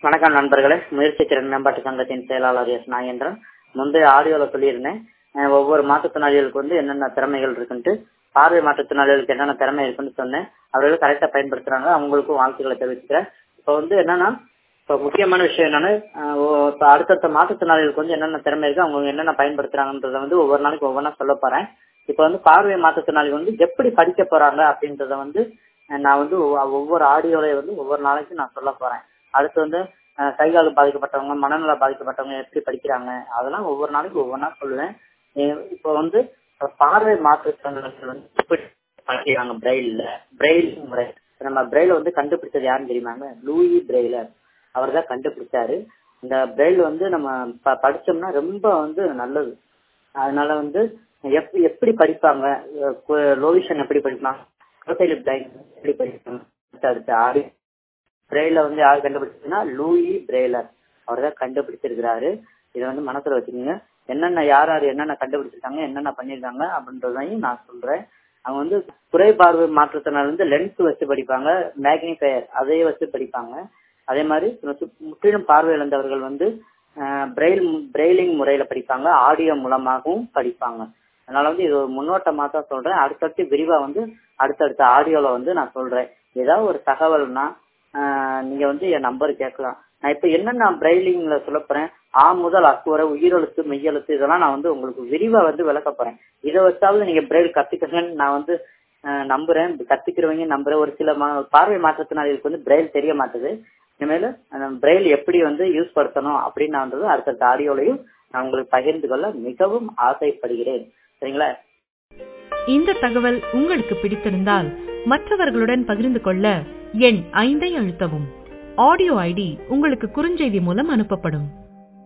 வணக்கம் நண்பர்களே முயற்சி திறன் மேம்பாட்டு சங்கத்தின் செயலாளர் எஸ் நாகேந்திரன் முந்தைய ஆடியோல சொல்லியிருந்தேன் அஹ் ஒவ்வொரு மாற்றுத்திறனாளிகளுக்கு வந்து என்னென்ன திறமைகள் இருக்குன்ட்டு பார்வை மாற்றுத்திறனாளிகளுக்கு என்னென்ன திறமை இருக்குன்னு சொன்னேன் அவர்கள் கரெக்டா பயன்படுத்துறாங்க அவங்களுக்கும் வாழ்த்துக்களை தெரிவிச்சுக்கிறேன் இப்போ வந்து என்னன்னா இப்போ முக்கியமான விஷயம் என்னன்னா அஹ் ஓ- இப்போ அடுத்தடுத்த மாற்றுத்திறனாளிகளுக்கு வந்து என்னென்ன திறமை இருக்கு அவங்க என்னென்ன பயன்படுத்துறாங்கன்றத வந்து ஒவ்வொரு நாளைக்கு ஒவ்வொன்றா சொல்ல போறேன் இப்போ வந்து பார்வை மாற்றுத்திறனாளிகள் வந்து எப்படி படிக்க போறாங்க அப்படின்றத வந்து அஹ் நான் வந்து ஒவ்வொ- ஒவ்வொரு ஆடியோலையும் வந்து ஒவ்வொரு நாளைக்கும் நான் சொல்ல போறேன் அடுத்து வந்து அஹ், கை கால் பாதிக்கப்பட்டவங்க மனநல பாதிக்கப்பட்டவங்க எப்படி படிக்கிறாங்க அதெல்லாம் ஒவ்வொரு நாளைக்கு ஒவ்வொன்றா சொல்லுவேன் அஹ் இப்போ வந்து அஹ், பார்வை மாற்றுத்திறனாளிகள் வந்து எப்படி படிக்கிறாங்க பிரெயில்ல பிரெயில் முறை நம்ம பிரெயில் வந்து கண்டுபிடிச்சது யாருன்னு தெரியுமாங்க லூயி பிரெயிலர் அவர் தான் கண்டுபிடிச்சாரு இந்த பிரெயில் வந்து நம்ம ப- படிச்சோம்னா ரொம்ப வந்து நல்லது அதனால வந்து எப்படி எப்படி படிப்பாங்க அஹ் கு- லோவிஷன் எப்படி படிப்பாங்க குழந்தைகள் பிரெயின் எப்படி படிப்பாங்க அடுத்து அடுத்து ஆடி பிரெயில வந்து யார் கண்டுபிடிச்சதுன்னா லூயி பிரெய்லர் அவர் தான் கண்டுபிடிச்சிருக்கிறாரு இதை வந்து மனசுல வச்சுக்கோங்க என்னென்ன யார் யார் என்னென்ன கண்டுபிடிச்சிருக்காங்க என்னென்ன பண்ணிருக்காங்க அப்படின்றதையும் நான் சொல்றேன் அவங்க வந்து குறைபார்வை மாற்றத்தினால் வந்து லென்ஸ் வச்சு படிப்பாங்க மேக்னிஃபயர் அதையே வச்சு படிப்பாங்க அதே மாதிரி சு- முற்றிலும் பார்வை இழந்தவர்கள் வந்து பிரெயில் பிரெயிலிங் முறையில படிப்பாங்க ஆடியோ மூலமாகவும் படிப்பாங்க அதனால வந்து இது ஒரு முன்னோட்டமா தான் சொல்றேன் அடுத்தடுத்து விரிவா வந்து அடுத்தடுத்த ஆடியோல வந்து நான் சொல்றேன் ஏதாவது ஒரு தகவல்னா ஆஹ் நீங்க வந்து என் நம்பர் கேட்கலாம் நான் இப்ப என்னென்ன பிரெய்லிங்ல சொல்ல போறேன் ஆ முதல் அக்கு வரை உயிரெழுத்து மெய்யெழுத்து இதெல்லாம் நான் வந்து உங்களுக்கு விரிவா வந்து விளக்க போறேன் இதை வச்சாவது நீங்க பிரெயில் கத்துக்கங்கன்னு நான் வந்து ஆஹ் நம்புறேன் கத்துக்கிறவங்க நம்புறேன் ஒரு சில மா- பார்வை மாற்றத்தினாளிகளுக்கு வந்து பிரெயில் தெரிய மாட்டுது இனிமேல் அந்த பிரெயில் எப்படி வந்து யூஸ் படுத்தணும் அப்படின்னு நான் வந்து அடுத்தடுத்த ஆடியோலையும் நான் உங்களுக்கு பகிர்ந்து கொள்ள மிகவும் ஆசைப்படுகிறேன் சரிங்களா இந்த தகவல் உங்களுக்கு பிடித்திருந்தால் மற்றவர்களுடன் பகிர்ந்து கொள்ள எண் ஐந்தை அழுத்தவும் ஆடியோ ஐடி உங்களுக்கு குறுஞ்செய்தி மூலம் அனுப்பப்படும்